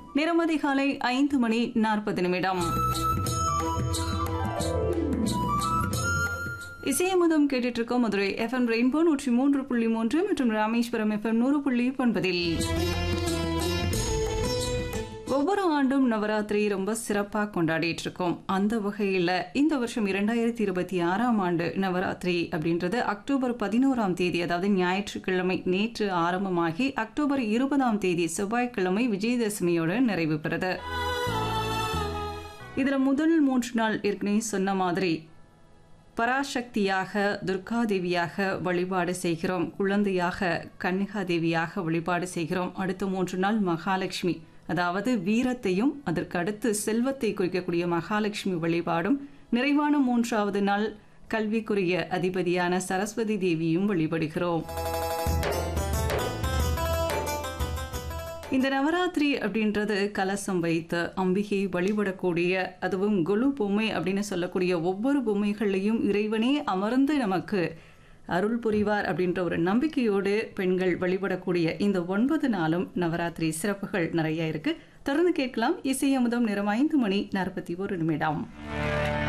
நேரம் அதிகாலை ஐந்து மணி நாற்பது நிமிடம் இசையமுதம் கேட்டுட்டு இருக்கோம் மதுரை எஃப்எம் ரெயின்போ நூற்றி மூன்று புள்ளி மூன்று மற்றும் ராமேஸ்வரம் எஃப்எம் நூறு புள்ளி ஒன்பதில் ஒவ்வொரு ஆண்டும் நவராத்திரி ரொம்ப சிறப்பாக கொண்டாடிட்டு இருக்கோம் அந்த வகையில் இந்த வருஷம் இரண்டாயிரத்தி இருபத்தி ஆறாம் ஆண்டு நவராத்திரி அப்படின்றது அக்டோபர் பதினோராம் தேதி அதாவது ஞாயிற்றுக்கிழமை நேற்று ஆரம்பமாகி அக்டோபர் இருபதாம் தேதி செவ்வாய்க்கிழமை விஜயதசமியோடு நிறைவு பெறுது இதில் முதல் மூன்று நாள் ஏற்கனவே சொன்ன மாதிரி பராசக்தியாக துர்காதேவியாக வழிபாடு செய்கிறோம் குழந்தையாக கன்னிகா தேவியாக வழிபாடு செய்கிறோம் அடுத்த மூன்று நாள் மகாலட்சுமி அதாவது வீரத்தையும் அதற்கு அடுத்து செல்வத்தை குறிக்கக்கூடிய மகாலட்சுமி வழிபாடும் நிறைவான மூன்றாவது நாள் கல்விக்குரிய அதிபதியான சரஸ்வதி தேவியும் வழிபடுகிறோம் இந்த நவராத்திரி அப்படின்றது கலசம் வைத்து அம்பிகை வழிபடக்கூடிய அதுவும் குலு பொம்மை அப்படின்னு சொல்லக்கூடிய ஒவ்வொரு பொம்மைகள்லையும் இறைவனே அமர்ந்து நமக்கு அருள் புரிவார் அப்படின்ற ஒரு நம்பிக்கையோடு பெண்கள் வழிபடக்கூடிய இந்த ஒன்பது நாளும் நவராத்திரி சிறப்புகள் நிறைய இருக்கு தொடர்ந்து கேட்கலாம் இசையமுதம் நிறம் ஐந்து மணி நாற்பத்தி ஒரு நிமிடம்